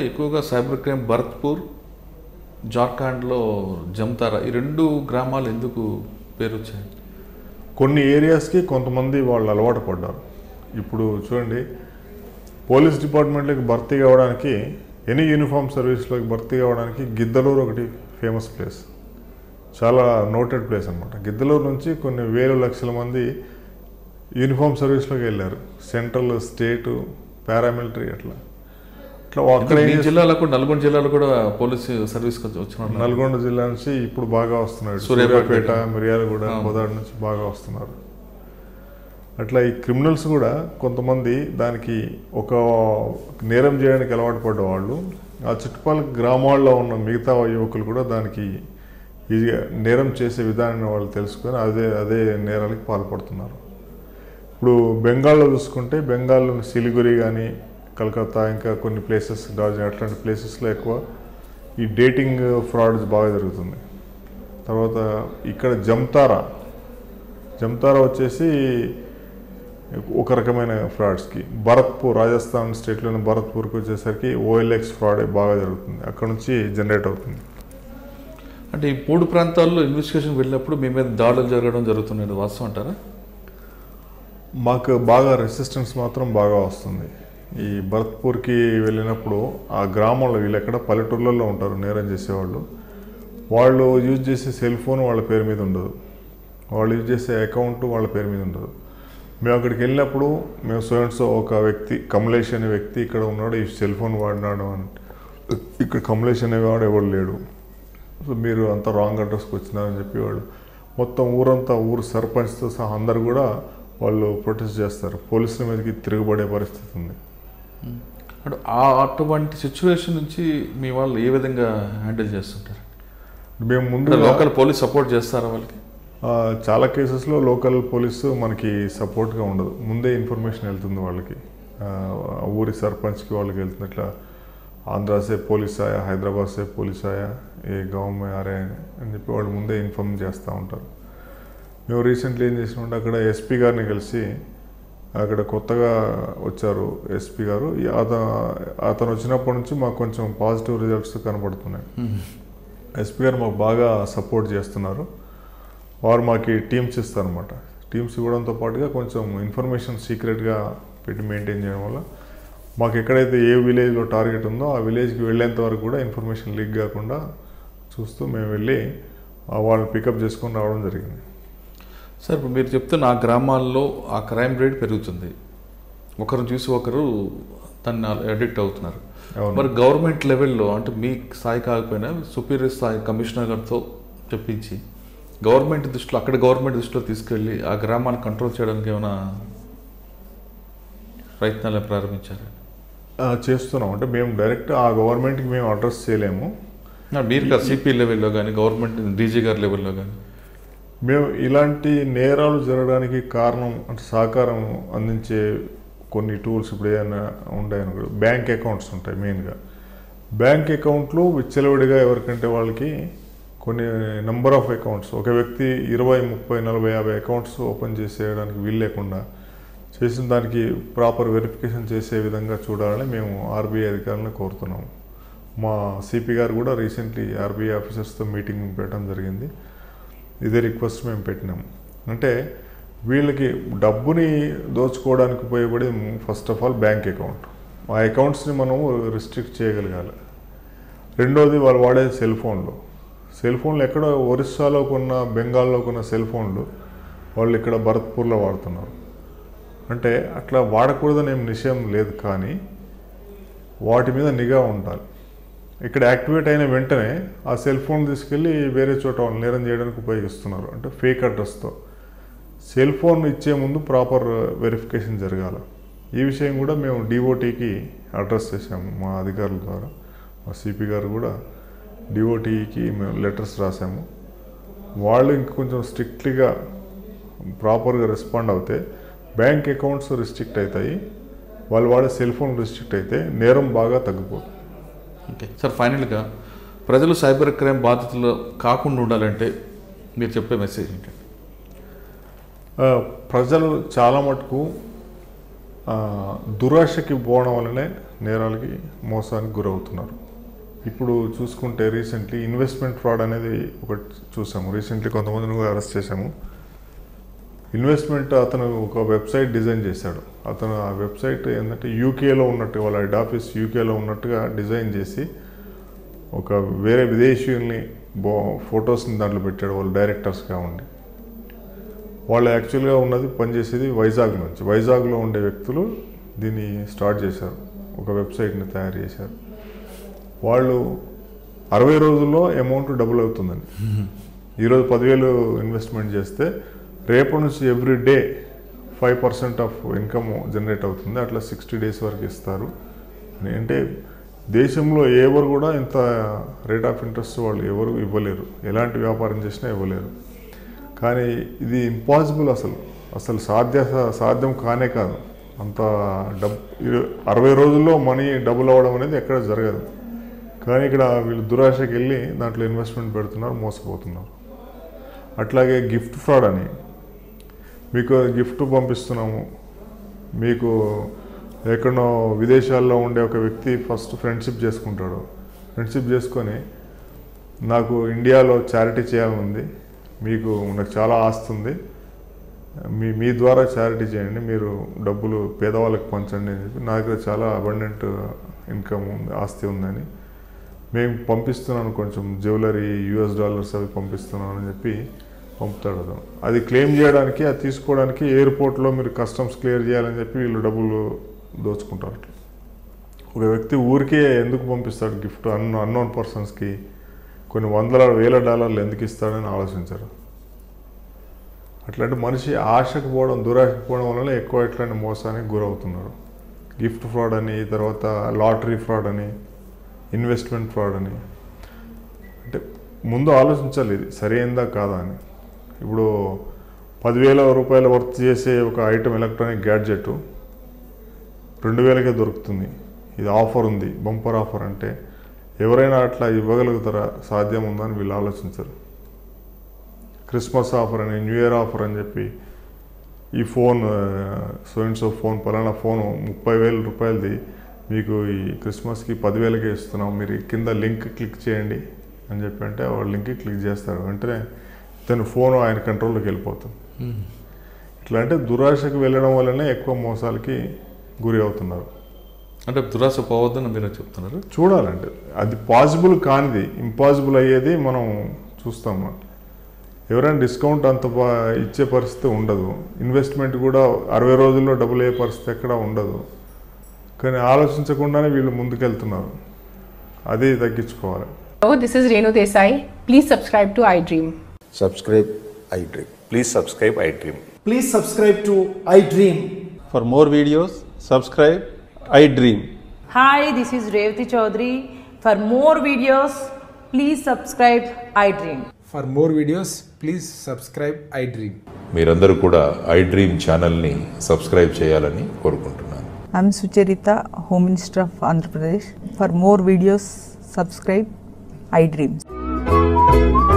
అంటే ఎక్కువగా cyber crime Bharatpur జార్ఖండ్లో జమ్తారా ఈ రెండు గ్రామాలు ఎందుకు పేరు వచ్చాయి కొన్ని ఏరియాస్కి కొంతమంది వాళ్ళు అలవాటు పడ్డారు ఇప్పుడు చూడండి పోలీస్ డిపార్ట్మెంట్లోకి భర్తీ కావడానికి ఎనీ యూనిఫామ్ సర్వీస్లోకి భర్తీ కావడానికి గిద్దలూరు ఒకటి ఫేమస్ ప్లేస్ చాలా నోటెడ్ ప్లేస్ అనమాట గిద్దలూరు నుంచి కొన్ని వేలు లక్షల మంది యూనిఫామ్ సర్వీస్లోకి వెళ్ళారు సెంట్రల్ స్టేట్ పారామిలిటరీ అట్లా అట్లా అక్కడ ఏం మీ చేస్తారు? జిల్లాలో కూడా నల్గొండ జిల్లాలో కూడా పోలీసు సర్వీస్కి వచ్చిన నల్గొండ జిల్లా నుంచి ఇప్పుడు బాగా వస్తున్నాడు సూర్యాపేట. సూర్యాపేట మిర్యాలగూడ ఆ. కోదాడ నుంచి బాగా వస్తున్నారు అట్లా ఈ క్రిమినల్స్ కూడా కొంతమంది దానికి ఒక నేరం చేయడానికి అలవాటు పడ్డ వాళ్ళు ఆ చుట్టుపక్కల గ్రామాల్లో ఉన్న మిగతా యువకులు కూడా దానికి ఈజీగా నేరం చేసే విధానాన్ని వాళ్ళు తెలుసుకొని అదే అదే నేరాలకు పాల్పడుతున్నారు ఇప్పుడు బెంగాల్లో చూసుకుంటే బెంగాల్ సిలిగురి కానీ కలకత్తా ఇంకా కొన్ని ప్లేసెస్ డార్జిలింగ్ అట్లాంటి ప్లేసెస్లో ఎక్కువ ఈ డేటింగ్ ఫ్రాడ్స్ బాగా జరుగుతుంది తర్వాత ఇక్కడ జమ్తారా జమ్తారా వచ్చేసి ఒక రకమైన ఫ్రాడ్స్కి భరత్పూర్ రాజస్థాన్ స్టేట్లోని భరత్పూర్కి వచ్చేసరికి ఓఎల్ఎక్స్ ఫ్రాడ్ బాగా జరుగుతుంది అక్కడ నుంచి జనరేట్ అవుతుంది అంటే ఈ మూడు ప్రాంతాల్లో ఇన్వెస్టిగేషన్ వెళ్ళినప్పుడు మీ మీద దాడులు జరగడం జరుగుతున్నాయి వాస్తవం అంటారా మాకు బాగా రెసిస్టెన్స్ మాత్రం బాగా వస్తుంది ఈ భరత్పూర్కి వెళ్ళినప్పుడు ఆ గ్రామంలో వీళ్ళు ఎక్కడ పల్లెటూర్లలో ఉంటారు నేరం చేసేవాళ్ళు వాళ్ళు యూజ్ చేసే సెల్ ఫోన్ వాళ్ళ పేరు మీద ఉండదు వాళ్ళు యూజ్ చేసే అకౌంట్ వాళ్ళ పేరు మీద ఉండదు మేము అక్కడికి వెళ్ళినప్పుడు మేము సో ఒక వ్యక్తి కమలేష్ అనే వ్యక్తి ఇక్కడ ఉన్నాడు ఈ సెల్ ఫోన్ వాడినాడు అని ఇక్కడ కమలేష్ అనేవాడు ఎవడు లేడు సో మీరు అంతా రాంగ్ అడ్రస్కి వచ్చినారని చెప్పి వాళ్ళు మొత్తం ఊరంతా ఊరు సర్పంచ్తో సహా అందరు కూడా వాళ్ళు ప్రొటెస్ట్ చేస్తారు పోలీసుల మీదకి తిరగబడే పరిస్థితి ఉంది అంటే ఆ అటువంటి సిచ్యువేషన్ నుంచి మీ వాళ్ళు ఏ విధంగా హ్యాండిల్ చేస్తుంటారు మేము ముందు అంటే లోకల్ పోలీస్ సపోర్ట్ చేస్తారా వాళ్ళకి ఆ, చాలా కేసెస్లో లోకల్ పోలీసు మనకి సపోర్ట్గా ఉండదు ముందే ఇన్ఫర్మేషన్ వెళ్తుంది వాళ్ళకి ఆ, ఆ ఊరి సర్పంచ్కి వాళ్ళకి వెళ్తుంది ఇట్లా ఆంధ్రా సే పోలీస్ ఆయా హైదరాబాద్ సే పోలీస్ ఆయా ఏ గావ్ మే ఆరే అని చెప్పి వాళ్ళు ముందే ఇన్ఫార్మ్ చేస్తూ ఉంటారు మేము రీసెంట్లీ ఏం చేసినామంటే అక్కడ ఎస్పీ గారిని కలిసి అక్కడ కొత్తగా వచ్చారు ఎస్పీ గారు ఈ అత- అతను వచ్చినప్పటి నుంచి మాకు కొంచెం పాజిటివ్ రిజల్ట్స్ కనబడుతున్నాయి ఎస్పీ గారు మాకు బాగా సపోర్ట్ చేస్తున్నారు వారు మాకు టీమ్స్ ఇస్తారనమాట టీమ్స్ ఇవ్వడంతో పాటుగా కొంచెం ఇన్ఫర్మేషన్ సీక్రెట్గా పెట్టి మెయింటైన్ చేయడం వల్ల మాకు ఎక్కడైతే ఏ విలేజ్లో టార్గెట్ ఉందో ఆ విలేజ్కి వెళ్ళేంత వరకు కూడా ఇన్ఫర్మేషన్ లీక్ కాకుండా చూస్తూ మేము వెళ్ళి ఆ వాళ్ళని పికప్ చేసుకొని రావడం జరిగింది సార్ ఇప్పుడు మీరు చెప్తున్న ఆ గ్రామాల్లో ఆ క్రైమ్ రేట్ పెరుగుతుంది ఒకరిని చూసి ఒకరు తను అడిక్ట్ అవుతున్నారు అవును. మరి గవర్నమెంట్ లెవెల్లో అంటే మీ స్థాయి కాకపోయినా సుపీరియర్ స్థాయి కమిషనర్ గారితో చెప్పించి గవర్నమెంట్ దృష్టిలో అక్కడ గవర్నమెంట్ దృష్టిలో తీసుకెళ్ళి ఆ గ్రామాన్ని కంట్రోల్ చేయడానికి ఏమైనా ప్రయత్నాలు ప్రారంభించారు ఆ, చేస్తున్నాం అంటే మేము డైరెక్ట్ ఆ గవర్నమెంట్కి మేము అడ్రస్ చేయలేము మీరు కాదు సిపి లెవెల్లో కానీ గవర్నమెంట్ డీజీ గారి లెవెల్లో కానీ మేము ఇలాంటి నేరాలు జరగడానికి కారణం అంటే సహకారం అందించే కొన్ని టూల్స్ ఇప్పుడు ఏదైనా ఉన్నాయని బ్యాంక్ అకౌంట్స్ ఉంటాయి మెయిన్గా బ్యాంక్ అకౌంట్లు విచ్చలవిడిగా ఎవరికంటే వాళ్ళకి కొన్ని నెంబర్ ఆఫ్ అకౌంట్స్ ఒక వ్యక్తి ఇరవై ముప్పై నలభై యాభై అకౌంట్స్ ఓపెన్ చేసేయడానికి వీలు లేకుండా చేసిన దానికి ప్రాపర్ వెరిఫికేషన్ చేసే విధంగా చూడాలని మేము ఆర్బీఐ అధికారులను కోరుతున్నాము మా సిపి గారు కూడా రీసెంట్లీ ఆర్బీఐ ఆఫీసర్స్తో మీటింగ్ పెట్టడం జరిగింది ఇదే రిక్వెస్ట్ మేము పెట్టినాము అంటే వీళ్ళకి డబ్బుని దోచుకోవడానికి ఉపయోగపడేది first of all bank account ఆ అకౌంట్స్ని మనము రిస్ట్రిక్ట్ చేయగలగాలి రెండోది వాళ్ళు వాడే సెల్ ఫోన్లు సెల్ ఫోన్లు ఎక్కడ ఒరిస్సాలో కొన్న బెంగాల్లో కొన్న సెల్ ఫోన్లు వాళ్ళు ఇక్కడ భరత్పూర్లో వాడుతున్నారు అంటే అట్లా వాడకూడదని ఏం నిషయం లేదు కానీ వాటి మీద నిఘా ఉండాలి ఇక్కడ యాక్టివేట్ అయిన వెంటనే ఆ సెల్ ఫోన్ తీసుకెళ్ళి వేరే చోట వాళ్ళు నేరం చేయడానికి ఉపయోగిస్తున్నారు అంటే ఫేక్ అడ్రస్తో సెల్ ఫోన్ ఇచ్చే ముందు ప్రాపర్ వెరిఫికేషన్ జరగాలి ఈ విషయం కూడా మేము డిఓటీకి అడ్రస్ చేసాము మా అధికారుల ద్వారా మా సిపి గారు కూడా డిఓటీకి మేము లెటర్స్ రాసాము వాళ్ళు ఇంకొంచెం స్ట్రిక్ట్లీగా ప్రాపర్గా రెస్పాండ్ అవుతే బ్యాంక్ అకౌంట్స్ రిస్ట్రిక్ట్ అవుతాయి వాళ్ళు వాడే సెల్ ఫోన్ రిస్ట్రిక్ట్ అయితే నేరం బాగా తగ్గిపోతుంది ఓకే సార్ ఫైనల్గా ప్రజలు సైబర్ క్రైమ్ బాధితులు కాకుండా ఉండాలంటే మీరు చెప్పే మెసేజ్ ఏంటంటే ఆ, ప్రజలు చాలా మటుకు ఆ, దురాశకి పోవడం వల్లనే నేరాలకి మోసానికి గురవుతున్నారు ఇప్పుడు చూసుకుంటే రీసెంట్లీ ఇన్వెస్ట్మెంట్ ఫ్రాడ్ అనేది ఒకటి చూసాము రీసెంట్లీ కొంతమందిని కూడా అరెస్ట్ చేశాము ఇన్వెస్ట్మెంట్ అతను ఒక వెబ్సైట్ డిజైన్ చేశాడు అతను ఆ వెబ్సైట్ ఏంటంటే యూకేలో ఉన్నట్టు వాళ్ళ హెడ్ ఆఫీస్ యూకేలో ఉన్నట్టుగా డిజైన్ చేసి ఒక వేరే విదేశీయుల్ని బో ఫొటోస్ని దాంట్లో పెట్టాడు వాళ్ళు డైరెక్టర్స్గా ఉండి వాళ్ళు యాక్చువల్గా ఉన్నది పనిచేసేది వైజాగ్ నుంచి వైజాగ్లో ఉండే వ్యక్తులు దీన్ని స్టార్ట్ చేశారు ఒక వెబ్సైట్ని తయారు చేశారు వాళ్ళు అరవై రోజుల్లో అమౌంట్ డబుల్ అవుతుందండి ఈరోజు పదివేలు ఇన్వెస్ట్మెంట్ చేస్తే రేపటి నుంచి every day five percent of income generate అవుతుంది అట్లా సిక్స్టీ డేస్ వరకు ఇస్తారు అని అంటే దేశంలో ఎవరు కూడా ఇంత రేట్ ఆఫ్ ఇంట్రెస్ట్ వాళ్ళు ఎవరు ఇవ్వలేరు ఎలాంటి వ్యాపారం చేసినా ఇవ్వలేరు కానీ ఇది ఇంపాసిబుల్ అసలు అసలు సాధ్య సాధ్యం కానే కాదు అంత డబ్ ఇరు- అరవై రోజుల్లో మనీ డబుల్ అవ్వడం అనేది ఎక్కడ జరగదు కానీ ఇక్కడ వీళ్ళు దురాశకి వెళ్ళి దాంట్లో ఇన్వెస్ట్మెంట్ పెడుతున్నారు మోసపోతున్నారు అట్లాగే గిఫ్ట్ ఫ్రాడ్ అని మీకు గిఫ్ట్ పంపిస్తున్నాము మీకు ఎక్కడో విదేశాల్లో ఉండే ఒక వ్యక్తి ఫస్ట్ ఫ్రెండ్షిప్ చేసుకుంటాడు ఫ్రెండ్షిప్ చేసుకొని నాకు ఇండియాలో చారిటీ చేయాలని ఉంది మీకు నాకు చాలా ఆస్తి ఉంది మీ మీ ద్వారా చారిటీ చేయండి మీరు డబ్బులు పేదవాళ్ళకి పంచండి అని చెప్పి నా దగ్గర చాలా అబండెంట్ ఇన్కమ్ ఉంది ఆస్తి ఉందని మేము పంపిస్తున్నాను కొంచెం జ్యువెలరీ యూఎస్ డాలర్స్ అవి పంపిస్తున్నాను అని చెప్పి పంపుతాడు అతను అది క్లెయిమ్ చేయడానికి అది తీసుకోవడానికి ఎయిర్పోర్ట్లో మీరు కస్టమ్స్ క్లియర్ చేయాలని చెప్పి వీళ్ళు డబ్బులు దోచుకుంటారు అట్లా ఒక వ్యక్తి ఊరికే ఎందుకు పంపిస్తాడు గిఫ్ట్ అన్ అన్నోన్ పర్సన్స్కి కొన్ని వందల వేల డాలర్లు ఎందుకు ఇస్తాడని ఆలోచించరు అట్లాంటి మనిషి ఆశకు పోవడం దురాశకు పోవడం వల్ల ఎక్కువ ఇట్లాంటి మోసానికి గురవుతున్నారు గిఫ్ట్ ఫ్రాడ్ అని తర్వాత లాటరీ ఫ్రాడ్ అని ఇన్వెస్ట్మెంట్ ఫ్రాడ్ అని అంటే ముందు ఆలోచించాలి ఇది సరైందా కాదా అని ఇప్పుడు పదివేల రూపాయల వర్త్ చేసే ఒక ఐటమ్ ఎలక్ట్రానిక్ గ్యాడ్జెట్ రెండు వేలకే దొరుకుతుంది ఇది ఆఫర్ ఉంది బంపర్ ఆఫర్ అంటే ఎవరైనా అట్లా ఇవ్వగలుగుతారా సాధ్యం ఉందా అని వీళ్ళు ఆలోచించరు క్రిస్మస్ ఆఫర్ అని న్యూ ఇయర్ ఆఫర్ అని చెప్పి ఈ phone so and so phone పలానా ఫోన్ ముప్పై వేల రూపాయలది మీకు ఈ క్రిస్మస్కి పదివేలకే ఇస్తున్నాం మీరు కింద లింక్ క్లిక్ చేయండి అని చెప్పి అంటే వాడు లింక్ క్లిక్ చేస్తారు వెంటనే తన ఫోన్ ఆయన కంట్రోల్లోకి వెళ్ళిపోతుంది ఇట్లా అంటే దురాశకు వెళ్ళడం వల్లనే ఎక్కువ మోసాలకి గురి అవుతున్నారు అంటే దురాశ పోవద్దని మీరు చెప్తున్నారు చూడాలంటే అది పాసిబుల్ కానిది ఇంపాసిబుల్ అయ్యేది మనం చూస్తాం ఎవరైనా డిస్కౌంట్ అంత బా ఇచ్చే పరిస్థితి ఉండదు ఇన్వెస్ట్మెంట్ కూడా అరవై రోజుల్లో డబ్బులు అయ్యే పరిస్థితి ఎక్కడ ఉండదు కానీ ఆలోచించకుండానే వీళ్ళు ముందుకెళ్తున్నారు అది తగ్గించుకోవాలి Hello, this is Renu Desai. Please subscribe to iDream. subscribe iDream. Please subscribe iDream. Please subscribe to iDream. For more videos, subscribe I Dream. Hi, this is Revati Chaudhary. For more videos, please subscribe iDream. For more videos, please subscribe iDream. మీరందరూ కూడా iDream ఛానల్ని subscribe చేయాలని కోరుకుంటున్నాను I'm Sucharita, Home Minister of Andhra Pradesh. For more videos, subscribe iDreams.